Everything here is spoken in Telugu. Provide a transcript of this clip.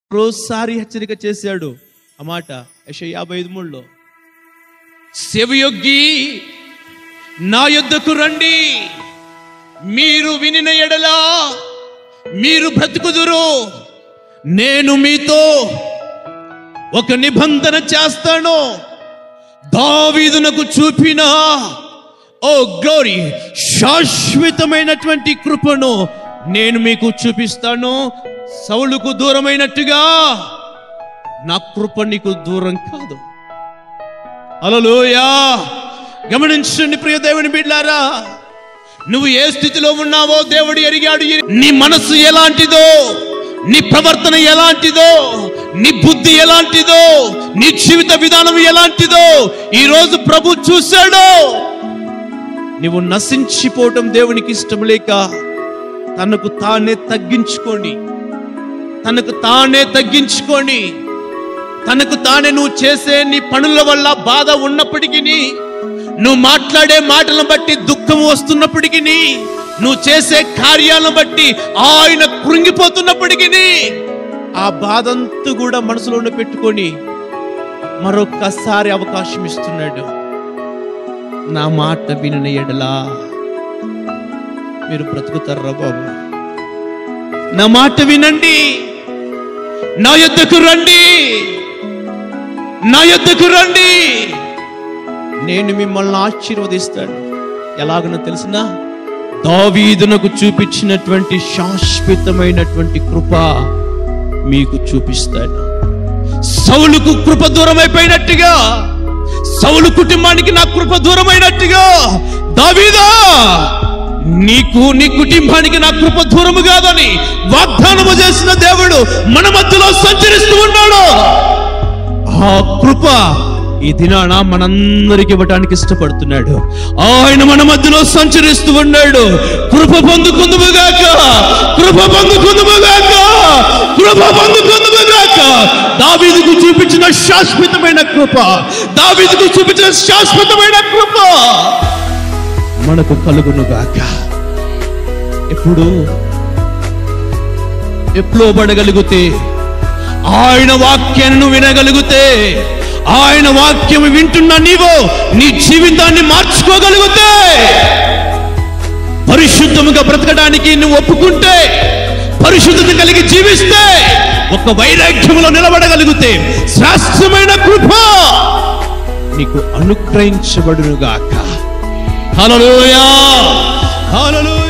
మరోసారి హెచ్చరిక చేశాడు ఆ మాట యశ యాభై ఐదు మూడులో సెవియొగ్గి నా యొద్దకు రండి మీరు వినిన ఎడలా మీరు బ్రతుకుదురు నేను మీతో ఒక నిబంధన చేస్తాను దావీదునకు చూపిన ఓ గ్లోరీ శాశ్వతమైనటువంటి కృపను నేను మీకు చూపిస్తాను సౌలుకు దూరమైనట్టుగా నా కృప నీకు దూరం కాదు అలలోయా గమనించండి ప్రియ దేవుని బిడ్డారా నువ్వు ఏ స్థితిలో ఉన్నావో దేవుడు ఎరిగాడు నీ మనస్సు ఎలాంటిదో నీ ప్రవర్తన ఎలాంటిదో నీ బుద్ధి ఎలాంటిదో నీ జీవిత విధానం ఎలాంటిదో ఈ రోజు ప్రభు చూశాడు నువ్వు నశించిపోవటం దేవునికి ఇష్టం లేక తనకు తానే తగ్గించుకోండి తనకు తానే తగ్గించుకొని తనకు తానే నువ్వు చేసే నీ పనుల వల్ల బాధ ఉన్నప్పటికీ నువ్వు మాట్లాడే మాటలను బట్టి దుఃఖం వస్తున్నప్పటికీ నువ్వు చేసే కార్యాలను బట్టి ఆయన కృంగిపోతున్నప్పటికీ ఆ బాధంతా కూడా మనసులోనే పెట్టుకొని మరొక్కసారి అవకాశం ఇస్తున్నాడు నా మాట వినని ఎడలా మీరు బ్రతుకుతారా బాబు నా మాట వినండి నా యొద్దకు రండి నా యొద్దకు రండి నేను మిమ్మల్ని ఆశీర్వదిస్తాను ఎలాగనో తెలిసిన దావీదునకు చూపించినటువంటి శాశ్వతమైనటువంటి కృప మీకు చూపిస్తాను సౌలుకు కృప దూరమైపోయినట్టుగా సౌలు కుటుంబానికి నా కృప దూరమైనట్టుగా దావీదా నీకు నీ కుటుంబానికి నా కృప దూరము కాదని వాగ్దానము చేసిన దేవుడు మన మధ్యలో సంచరిస్తూ ఉన్నాడు ఆ కృప ఈ దినాన మనందరికి ఇవ్వటానికి ఇష్టపడుతున్నాడు ఆయన మన మధ్యలో సంచరిస్తూ ఉన్నాడు కృప పొందుకుందుముగాక కృప పొందుకుందుముగాక కృప పొందుకుందుముగాక దావీదుకు చూపించిన శాశ్వతమైన కృప దావీదుకు చూపించిన శాశ్వతమైన కృప మనకు కలుగునుగాక ఎప్పుడు ఎప్పుడో పడగలిగితే ఆయన వాక్యాన్ని వినగలిగితే ఆయన వాక్యం వింటున్న నీవు నీ జీవితాన్ని మార్చుకోగలిగితే పరిశుద్ధముగా బ్రతకడానికి నువ్వు ఒప్పుకుంటే పరిశుద్ధత కలిగి జీవిస్తే ఒక వైరాగ్యములో నిలబడగలిగితే శాస్త్రమైన కృప నీకు అనుగ్రహించబడునుగాక హల్లెలూయా హల్లెలూయా